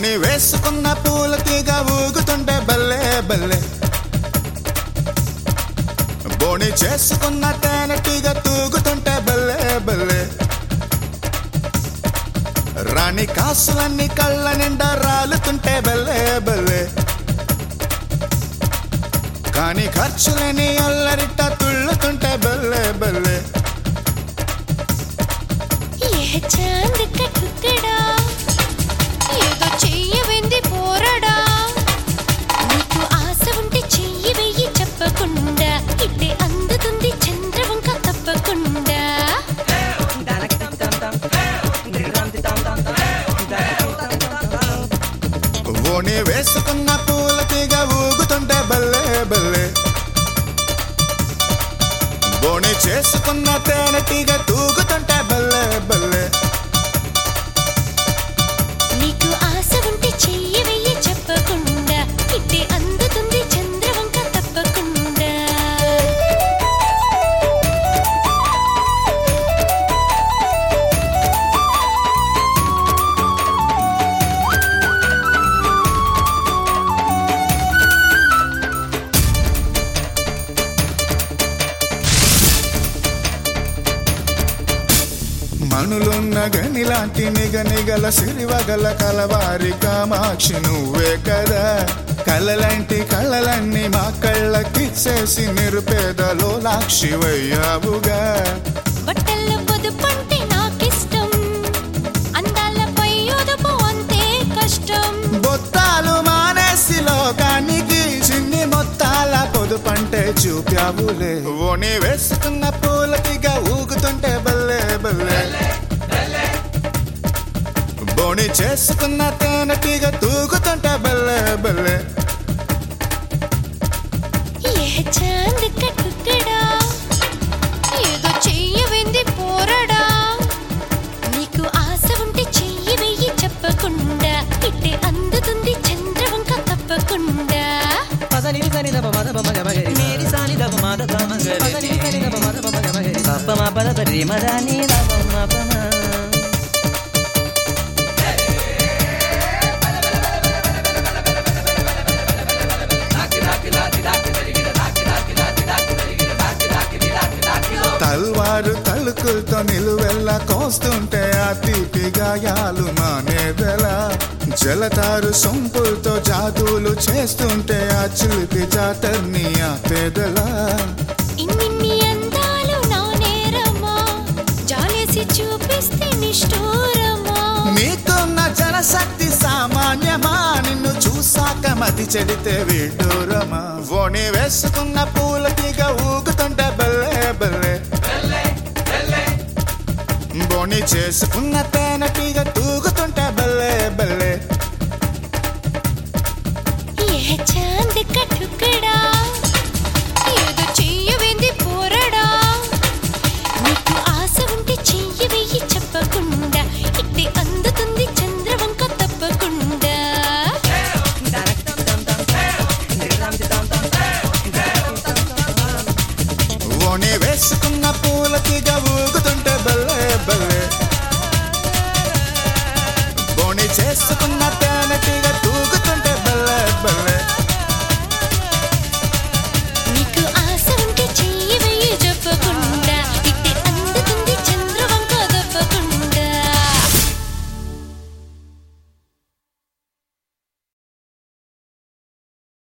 బోని వేసుకున్న పూల తీగ ఊగుతుంటే బల్లే బల్లే బోని చేసుకున్న తేనె తీగ తూగుతుంటే బల్లే బల్లే రాణి కాసులన్నీ కళ్ళ నిండా రాలుతుంటే బల్లే బల్లే కానీ ఖర్చులని అల్లరిట తుళ్ళుతుంటే బల్లే బల్లే ఏ చాంద్ కా టుక్కడా ఏదో చెయ్యి వెంది పోరడా నీకు ఆశ ఉంటే చెయ్యి వెయ్యి చెప్పకుండా ఇట్టే అందుతుంది చంద్రవంక తప్పకుండా ఓని వేసుకున్న పూల తీగ ఊగుతుంటే బల్లే బల్లే బోని చేసుకున్న తేనె తీగ తూగుతుంటే బల్లే బల్లే నీకు ఆశ ఉంటే చెయ్యి వెయ్యి చెప్పకుండా ఇట్టే అందుతుంది చంద్రవంక తప్పకుండా మనులున్న గనిలాంటి నిగ నిగల సిరివగల కలవారి కామాక్షి నువ్వే కదా కలలాంటి కళలన్నీ మా కళ్ళకిచ్చేసి నిరుపేదలో లాక్షివయ్యావుగా బట్టల్లో పొదుపంటే నాకిష్టం అందాలపై ఒదుపు అంతే కష్టం బొత్తాలు మానేసి లోకానికి చిన్ని మొత్తాల పొదుపంటే చూపావులే ఓని వేసుకున్న పూలకిగా ఊగుతుంటే బల్లే బల్లే బోని చేసుకున్న తేనెటీగ తూగుతుంటే బల్లే బల్లే ఏ చాంద్ కా టుక్కడా ఏదో చెయ్యి వెంది పోరడా నీకు ఆశ ఉంటే చెయ్యి వెయ్యి చెప్పకుండా ఇట్టే అందుతుంది చంద్రవంక తప్పకుండా పదని సని దప మద పమ గమగరి మేరి సాని దప మద పమ గరి పదని సని దప మద పమ గమగరి పప్ప మా పద పరి మదని దప మా పమ తల్వారు తలుకులతో నిలువెల్ల కోస్తుంటే ఆ తీపి గాయాలు మానేదెలా జలతారు సొంపులతో జాదులు చేస్తుంటే ఆ చిలిపి జాతర్ని ఆ పేదలా ఇన్నిన్ని అందాలు నా నేరమా జాలేసి చూపిస్తే నిష్ఠూరమా నీకున్న జనశక్తి సామాన్యమా నిన్ను చూసాక మతి చెడితే విడ్డూరమా ఓని వేసుకున్న పూల తీగ ఊగుతుంటే బల్లే బల్లే బోని చేసుకున్న తేనె తీగ